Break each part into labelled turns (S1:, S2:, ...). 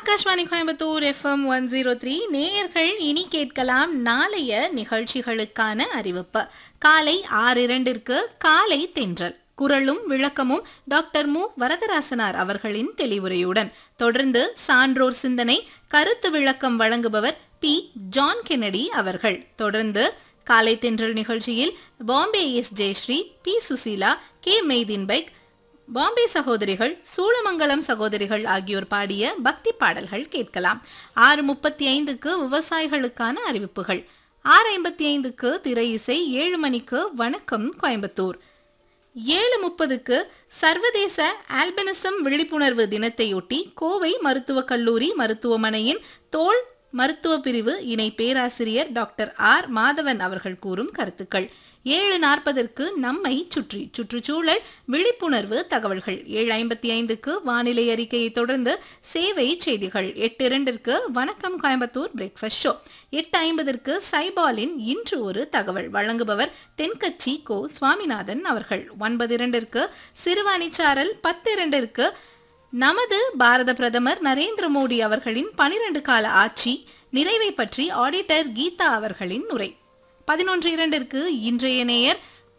S1: Akashvani Coimbatore FM one zero three நேயர்கள் இனி கேட்கலாம் நாளைய நிகழ்ச்சிகளுக்கான அறிவிப்பு காலை ஆறு இரண்டிற்கு காலை தென்றல் குரலும் விளக்கமும் டாக்டர் மு வரதராசனார் அவர்களின் தெளிவுரையுடன் தொடர்ந்து சான்றோர் சிந்தனை கருத்து விளக்கம் வழங்குபவர் பி ஜான் கென்னடி அவர்கள் தொடர்ந்து காலை தென்றல் நிகழ்ச்சியில் Bombay S Jayashree P Susheela K Moideen Baig Bombay சகோதரிகள் சூளமங்கலம் சகோதரிகள் ஆகியோர் பாடிய பக்தி பாடல்கள் கேட்கலாம் ஆறு முப்பத்தி ஐந்துக்கு விவசாயிகளுக்கான அறிவிப்புகள் ஆறு ஐம்பத்தி ஐந்துக்கு திரை இசை ஏழு மணிக்கு வணக்கம் கோயம்புத்தூர் ஏழு முப்பதுக்கு சர்வதேச ஆல்பினிசம் விழிப்புணர்வு தினத்தையொட்டி கோவை மருத்துவக் கல்லூரி மருத்துவமனையின் தோல் மருத்துவ பிரிவு இணை பேராசிரியர் டாக்டர் ஆர் மாதவன் அவர்கள் கூறும் கருத்துக்கள் ஏழு நாற்பதற்கு நம்மை சுற்றி சுற்றுச்சூழல் விழிப்புணர்வு தகவல்கள் ஏழு ஐம்பத்தி ஐந்துக்கு வானிலை அறிக்கையை தொடர்ந்து சேவை செய்திகள் எட்டு இரண்டிற்கு வணக்கம் கோயம்புத்தூர் பிரேக்ஃபாஸ்ட் ஷோ எட்டு ஐம்பதற்கு சைபாலின் இன்று ஒரு தகவல் வழங்குபவர் தென்கட்சி கோ சுவாமிநாதன் அவர்கள் ஒன்பது இரண்டிற்கு சிறுவாணிச்சாரல் பத்து இரண்டிற்கு நமது பாரத பிரதமர் நரேந்திர மோடி அவர்களின் பனிரெண்டு கால ஆட்சி நிறைவை பற்றி ஆடிட்டர் கீதா அவர்களின் உரை பதினொன்று இரண்டிற்கு இன்றைய நேயர்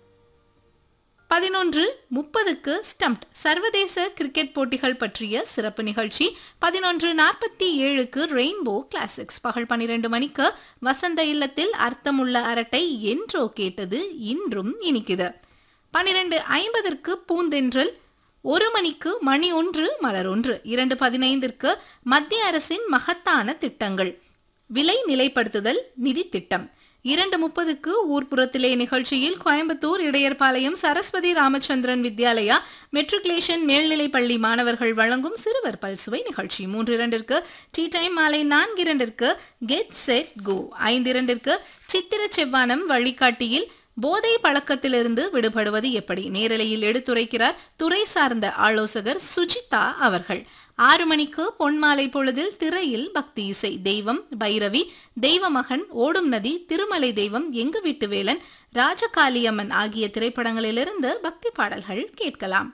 S1: பதினொன்று முப்பதுக்கு ஸ்டம்ப்ட் சர்வதேச கிரிக்கெட் போட்டிகள் பற்றிய சிறப்பு நிகழ்ச்சி பதினொன்று நாற்பத்தி ஏழுக்கு ரெயின்போ கிளாசிக்ஸ் பகல் பனிரெண்டு மணிக்கு வசந்த இல்லத்தில் அர்த்தமுள்ள அரட்டை என்றோ கேட்டது இன்றும் இனிக்குது பனிரெண்டு ஐம்பதற்கு பூந்தென்றல் ஒரு மணிக்கு மணி ஒன்று மலர் ஒன்று இரண்டு பதினைந்திற்கு மத்திய அரசின் மகத்தான திட்டங்கள் விலை நிலைப்படுத்துதல் நிதி திட்டம் இரண்டு முப்பதுக்கு ஊர்ப்புறத்திலே நிகழ்ச்சியில் கோயம்புத்தூர் இடையர்பாளையம் சரஸ்வதி ராமச்சந்திரன் வித்யாலயா மெட்ரிகுலேஷன் மேல்நிலைப் பள்ளி மாணவர்கள் வழங்கும் சிறுவர் பல்சுவை நிகழ்ச்சி மூன்று இரண்டிற்கு டீ டைம் மாலை நான்கு இரண்டிற்கு கெட் செட் கோ ஐந்து இரண்டிற்கு சித்திர செவ்வானம் வழிகாட்டியில் போதை பழக்கத்திலிருந்து விடுபடுவது எப்படி நேரலையில் எடுத்துரைக்கிறார் துறை சார்ந்த ஆலோசகர் சுஜிதா அவர்கள் ஆறு மணிக்கு பொன்மாலை பொழுதில் திரையில் பக்தி இசை தெய்வம் பைரவி தெய்வமகன் ஓடும் நதி திருமலை தெய்வம் எங்கு வீட்டு வேலன் ராஜகாளியம்மன் ஆகிய திரைப்படங்களிலிருந்து பக்தி பாடல்கள் கேட்கலாம்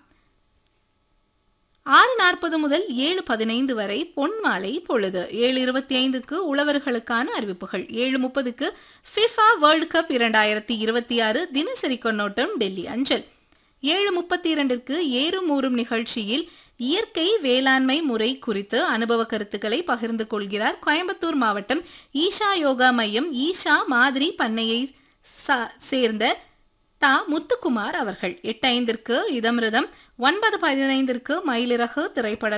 S1: ஆறு நாற்பது முதல் ஏழு பதினைந்து வரை பொன்மாலை பொழுது ஏழு இருபத்தி ஐந்துக்கு உழவர்களுக்கான அறிவிப்புகள் ஏழு முப்பதுக்கு ஃபிஃபா வேர்ல்டு கப் இரண்டாயிரத்தி இருபத்தி ஆறு தினசரி கொண்டாட்டம் டெல்லி அஞ்சல் ஏழு முப்பத்தி இரண்டிற்கு ஏறும் ஊறும் நிகழ்ச்சியில் இயற்கை வேளாண்மை முறை குறித்து அனுபவ கருத்துக்களை பகிர்ந்து கொள்கிறார் கோயம்புத்தூர் மாவட்டம் ஈஷா யோகா மையம் ஈஷா மாதிரி பண்ணையை சேர்ந்த தா முத்துக்குமார் அவர்கள் எட்டு ஐந்திற்கு இதமிருதம் ஒன்பது பதினைந்திற்கு மயிலிறகு திரைப்பட